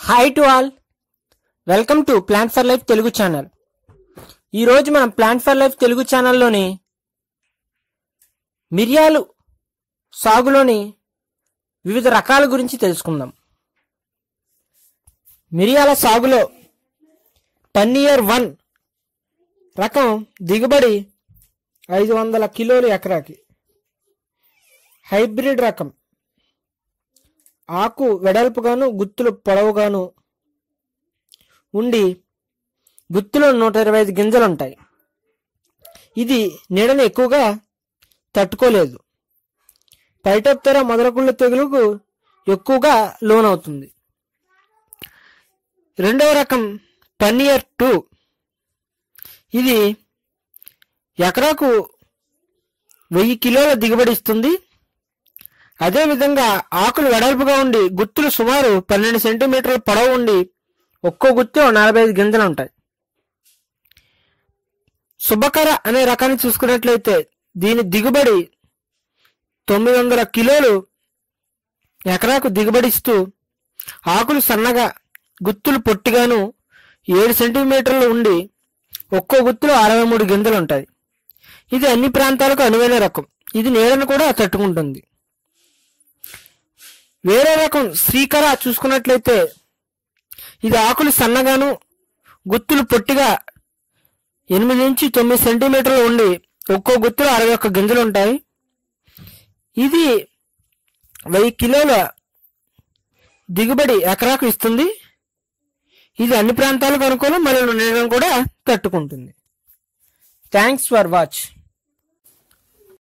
hi to all welcome to plan for life Telugu channel ఈరోజు మనం plan for life Telugu ఛానల్లోని మిరియాలు సాగులోని వివిధ రకాల గురించి తెలుసుకుందాం మిరియాల సాగులో పన్నీయర్ వన్ రకం దిగుబడి ఐదు వందల కిలోలు ఎకరాకి హైబ్రిడ్ రకం ఆకు వెడల్పుగాను గుత్తులు పొడవుగాను ఉండి గుత్తులో నూట ఇరవై ఐదు గింజలు ఉంటాయి ఇది నీడను ఎక్కువగా తట్టుకోలేదు పైటెప్తెర మొదలకుళ్ళ తెగులుకు ఎక్కువగా లోనవుతుంది రెండవ రకం పన్నీయర్ టూ ఇది ఎకరాకు వెయ్యి కిలోల దిగుబడి ఇస్తుంది అదేవిధంగా ఆకులు వెడల్పుగా ఉండి గుత్తులు సుమారు పన్నెండు సెంటీమీటర్ల పొడవు ఉండి ఒక్కో గుత్తిలో నలభై ఐదు గింజలు ఉంటాయి శుభకర అనే రకాన్ని చూసుకున్నట్లయితే దీని దిగుబడి తొమ్మిది వందల కిలోలు ఎకరాకు దిగుబడిస్తూ ఆకులు సన్నగా గుత్తులు పొట్టిగాను ఏడు సెంటీమీటర్లు ఉండి ఒక్కో గుత్తులో అరవై మూడు గింజలు ఉంటాయి ఇది అన్ని ప్రాంతాలకు అనువైన రకం ఇది నీడను కూడా తట్టుకుంటుంది వేరే రకం శ్రీకర చూసుకున్నట్లయితే ఇది ఆకులు సన్నగాను గుత్తులు పొట్టిగా ఎనిమిది నుంచి తొమ్మిది సెంటీమీటర్లు ఉండి ఒక్కో గుత్తులో అరవై ఒక్క గింజలు ఉంటాయి ఇది వెయ్యి కిలోల దిగుబడి ఎకరాకు ఇస్తుంది ఇది అన్ని ప్రాంతాలకు అనుకూలం మరియు నీడను కూడా తట్టుకుంటుంది థ్యాంక్స్ ఫర్ వాచ్